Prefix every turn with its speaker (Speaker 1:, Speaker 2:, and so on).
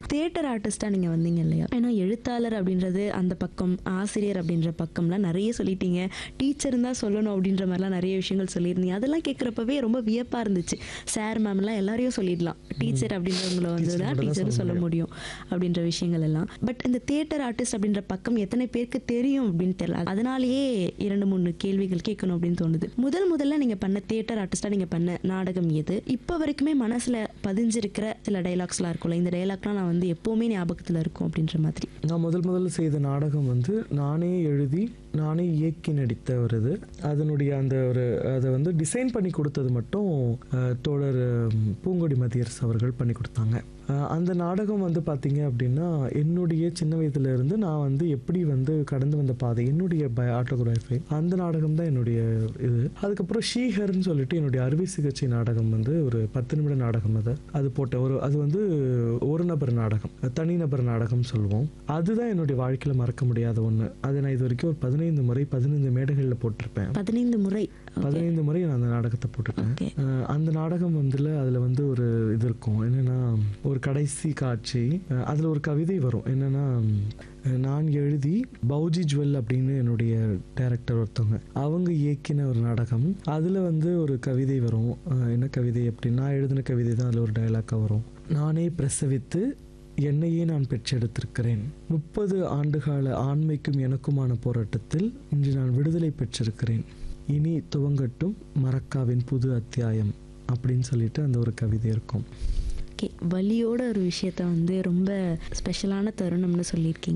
Speaker 1: theatre ஆர்டிஸ்ட்டாக நீங்கள் வந்தீங்க இல்லையா ஏன்னா எழுத்தாளர் அப்படின்றது அந்த பக்கம் ஆசிரியர் அப்படின்ற பக்கம்லாம் நிறைய சொல்லிட்டீங்க டீச்சர் தான் சொல்லணும் அப்படின்ற மாதிரிலாம் நிறைய விஷயங்கள் சொல்லியிருந்தீங்க அதெல்லாம் கேட்குறப்பவே ரொம்ப வியப்பாக இருந்துச்சு சார் மேம்லாம் எல்லாரையும் சொல்லிடலாம் டீச்சர் அப்படின்றவங்கள வந்து
Speaker 2: Teacher
Speaker 1: தான்
Speaker 2: மட்டும் தான்
Speaker 1: டீச்சர்னு
Speaker 2: சொல்ல
Speaker 1: சொல்ல முடியும் அப்படின்ற விஷயங்கள் எல்லாம் பட் இந்த தியேட்டர் ஆர்டிஸ்ட் அப்படின்ற பக்கம் எத்தனை பேருக்கு தெரியும் அப்படின்னு தெரியல அதனாலேயே இரண்டு மூணு கேள்விகள் கேட்கணும் அப்படின்னு தோணுது முதல் முதல்ல நீங்கள் பண்ண தியேட்டர் ஆர்டிஸ்டாக நீங்கள் பண்ண நாடகம் எது இப்போ வரைக்குமே மனசில் பதிஞ்சிருக்கிற சில டைலாக்ஸ்லாம் இருக்கும்ல இந்த டைலாக்லாம் நான் வந்து எப்போவுமே ஞாபகத்தில் இருக்கும் அப்படின்ற மாதிரி
Speaker 2: நான் முதல் முதல்ல செய்த நாடகம் வந்து நானே எழுதி நானே இயக்கி நடித்த ஒரு இது அதனுடைய அந்த ஒரு அதை வந்து டிசைன் பண்ணி கொடுத்தது மட்டும் அஹ், தோழர் உம், பூங்கொடி மதியரசு அவர்கள் பண்ணி கொடுத்தாங்க அஹ், அந்த நாடகம் வந்து பார்த்தீங்க அப்படின்னா என்னுடைய சின்ன வயதுல இருந்து நான் வந்து எப்படி வந்து கடந்து வந்த பாதை என்னுடைய பய ஆட்டோகிராஃபி அந்த நாடகம் தான் என்னுடைய இது அதுக்கப்புறம் ஷீஹர்னு சொல்லிட்டு என்னுடைய அறுவை சிகிச்சை நாடகம் வந்து ஒரு பத்து நிமிட நாடகம் அது அது போட்ட ஒரு அது வந்து ஒரு நபர் நாடகம் தனிநபர் நாடகம் சொல்லுவோம் அதுதான் என்னுடைய வாழ்க்கையில் மறக்க முடியாத ஒன்று அதை நான் இது வரைக்கும் ஒரு பதினைந்து முறை பதினைந்து மேடைகளில் போட்டிருப்பேன்
Speaker 1: பதினைந்து முறை
Speaker 2: பதினைந்து முறை நான் அந்த நாடகத்தை போட்டிருக்கேன்
Speaker 1: ஓகே
Speaker 2: அஹ் அந்த நாடகம் வந்துல அதில் வந்து ஒரு இது இருக்கும் என்னன்னா ஒரு கடைசி காட்சி அஹ் அதுல ஒரு கவிதை வரும் என்னன்னா அஹ் நான் எழுதி பௌஜி ஜுவல் அப்படின்னு என்னுடைய டைரக்டர் ஒருத்தவங்க அவங்க இயக்கின ஒரு நாடகம் அதில் வந்து ஒரு கவிதை வரும் அஹ் என்ன கவிதை அப்படின்னா நான் எழுதின கவிதை தான் அதில் ஒரு டைலாக்காக வரும் நானே பிரசவித்து என்னையே நான் பெற்றெடுத்திருக்கிறேன் முப்பது ஆண்டுகால ஆண்மைக்கும் எனக்குமான போராட்டத்தில் இன்று நான் விடுதலை பெற்றிருக்கிறேன் இனி துவங்கட்டும் மரக்காவின் புது அத்தியாயம் அப்படின்னு சொல்லிட்டு அந்த ஒரு கவிதை இருக்கும்
Speaker 1: ஓகே வலியோட ஒரு விஷயத்த வந்து ரொம்ப ஸ்பெஷலான தருணம்னு சொல்லியிருக்கீங்க